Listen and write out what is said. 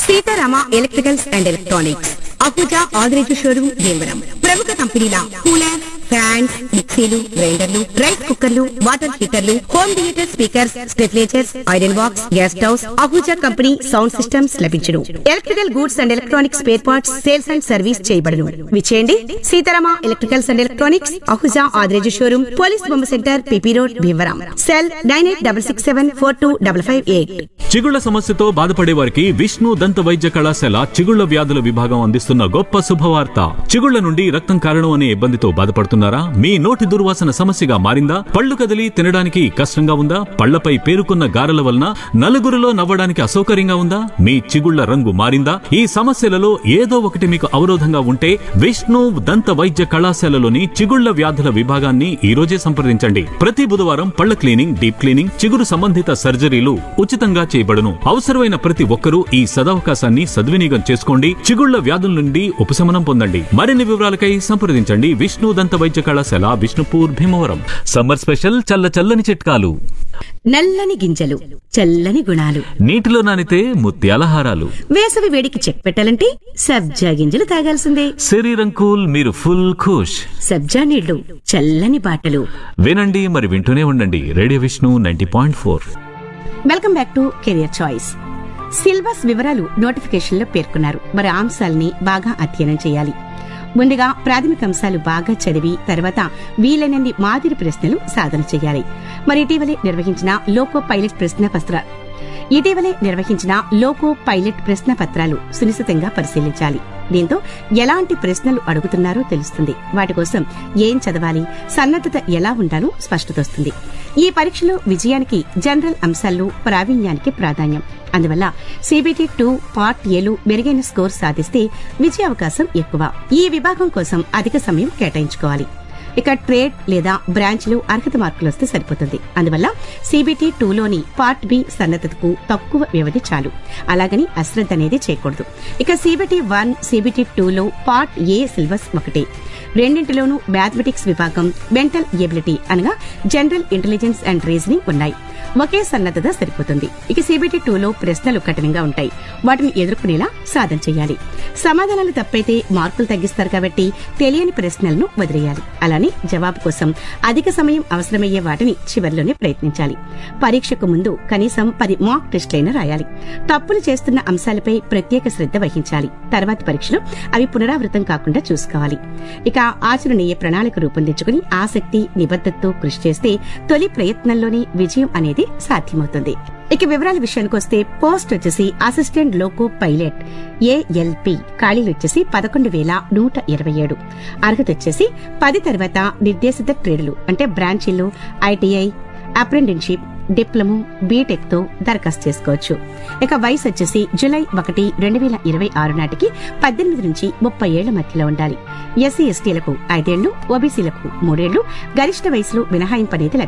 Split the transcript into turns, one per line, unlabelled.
Sitarama electricals and electronics Ahuja Adireju showroom Bhimavaram ప్రముఖ కంపెనీల cooler fans మిక్సీలు గ్రైండర్లు రైస్ కుక్కర్లు వాటర్ హీటర్లు హోమ్ థియేటర్ స్పీకర్స్ స్టెఫ్లేచర్స్ iron box gas stoves Ahuja company sound systems లభించును electrical goods and electronics spare parts sales and service చేయబడును విచేయండి Seetharama electricals and electronics Ahuja Adireju showroom police బొమ్మ centre PP road Bhimavaram cell nine eight double six seven four two double five eight
చిగుళ్ల సమస్యతో బాధపడే వారికి విష్ణు దంత వైద్య కళాశాల చిగుళ్ల వ్యాధుల విభాగం అందిస్తున్న గొప్ప శుభవార్త చిగుళ్ల నుండి రక్తం కారణం అనే ఇబ్బందితో బాధపడుతున్నారా మీ నోటి దుర్వాసన సమస్యగా మారిందా పళ్ళు కదిలి తినడానికి కష్టంగా ఉందా పళ్లపై పేరుకున్న గారెల వలన నలుగురిలో నవ్వడానికి అసౌకర్యంగా ఉందా మీ చిగుళ్ల రంగు మారిందా ఈ సమస్యలలో ఏదో ఒకటి మీకు అవరోధంగా ఉంటే విష్ణు దంత వైద్య కళాశాలలోని చిగుళ్ల వ్యాధుల విభాగాన్ని ఈ రోజే సంప్రదించండి ప్రతి బుధవారం పళ్ల క్లీనింగ్ డీప్ క్లీనింగ్ చిగురు సంబంధిత సర్జరీలు ఉచితంగా చేయబడును అవసరమైన ప్రతి ఒక్కరూ ఈ సదవకాశాన్ని సద్వినియోగం చేసుకోండి చిగుళ్ల వ్యాధుల నుండి ఉపశమనం పొందండి మరిన్ని వివరాలకై సంప్రదించండి విష్ణు దంత వైద్య కళాశాల విష్ణుపూర్ భీమవరం సమ్మర్ స్పెషల్ చల్ల చల్లని చిట్కాలు
నల్లని గింజలు చల్లని గుణాలు
నీటిలో నానితే ముత్యాల హారాలు
వేసవి వేడికి చెక్ పెట్టాలంటే సబ్జా గింజలు తాగాల్సిందే
శరీరం కూల్ మీరు ఫుల్ ఖుష్
సబ్జా నీళ్లు చల్లని బాటలు
వినండి మరి వింటూనే ఉండండి radio Vishnu ninety point four
welcome back to career choice syllabus వివరాలు నోటిఫికేషన్ లో పేర్కొన్నారు మరి ఆ అంశాల్ని బాగా అధ్యయనం చేయాలి ముందుగా ప్రాథమిక అంశాలు బాగా చదివి తర్వాత వీలైనన్ని మాదిరి ప్రశ్నలు సాధన చేయాలి మరి ఇటీవలే నిర్వహించిన లోకో పైలట్ ప్రశ్న పత్ర ఇటీవలే నిర్వహించిన లోకో పైలట్ ప్రశ్న పత్రాలు సునిశ్చితంగా పరిశీలించాలి దీంతో ఎలాంటి ప్రశ్నలు అడుగుతున్నారో తెలుస్తుంది వాటి కోసం ఏం చదవాలి సన్నద్ధత ఎలా ఉండాలో స్పష్టత వస్తుంది ఈ పరీక్షలో విజయానికి జనరల్ అంశాల్లో ప్రావీణ్యానికి ప్రాధాన్యం అందువల్ల సిబిటి టూ పార్ట్ ఏలు మెరుగైన స్కోర్ సాధిస్తే విజయావకాశం ఎక్కువ ఈ విభాగం కోసం అధిక సమయం కేటాయించుకోవాలి ఇక ట్రేడ్ లేదా బ్రాంచ్లు అర్హత మార్కులు వస్తే సరిపోతుంది అందువల్ల సిబిటి టూలోని పార్ట్ బి సన్నద్ధతకు తక్కువ వ్యవధి చాలు అలాగని అశ్రద్ధ అనేది చేయకూడదు ఇక సిబిటి వన్ సిబిటి టూలో పార్ట్ ఏ సిలబస్ ఒకటే రెండింటిలోనూ మ్యాథమెటిక్స్ విభాగం మెంటల్ ఎబిలిటీ అనగా జనరల్ ఇంటెలిజెన్స్ అండ్ రీజనింగ్ ఉన్నాయి ఒకే సన్నద్ధత సరిపోతుంది ఇక సిబిటి టూలో ప్రశ్నలు కఠినంగా ఉంటాయి వాటిని ఎదుర్కొనేలా సాధన చేయాలి సమాధానాలు తప్పైతే మార్కులు తగ్గిస్తారు కాబట్టి తెలియని ప్రశ్నలను వదిలేయాలి అలానే జవాబు కోసం అధిక సమయం అవసరమయ్యే వాటిని చివరిలోనే ప్రయత్నించాలి పరీక్షకు ముందు కనీసం పది మాక్ టెస్ట్లైనా రాయాలి తప్పులు చేస్తున్న అంశాలపై ప్రత్యేక శ్రద్ధ వహించాలి తర్వాతి పరీక్షలో అవి పునరావృతం కాకుండా చూసుకోవాలి ఇక ఆచరణీయ ప్రణాళిక రూపొందించుకుని ఆసక్తి నిబద్ధతతో కృషి చేస్తే తొలి ప్రయత్నంలోనే విజయం అనేది సాధ్యమవుతుంది ఇక వివరాల విషయానికి వస్తే పోస్ట్ వచ్చేసి అసిస్టెంట్ లోకో పైలట్ ఏఎల్పి ఖాళీలు వచ్చేసి పదకొండు వేల నూట ఇరవై ఏడు అర్హత వచ్చేసి పది తర్వాత నిర్దేశిత ట్రేడ్లు అంటే బ్రాంచీలు ఐటీఐ అప్రెంటిన్షిప్ డిప్లొమో బీటెక్ తో దరఖాస్తు చేసుకోవచ్చు ఇక వయసు వచ్చేసి జులై ఒకటి రెండు వేల ఇరవై ఆరు నాటికి పద్దెనిమిది నుంచి ముప్పై ఏళ్ల మధ్యలో ఉండాలి ఎస్సీ ఎస్టీలకు ఐదేళ్లు ఓబీసీలకు మూడేళ్లు గరిష్ట వయసులో మినహాయింపు అనేది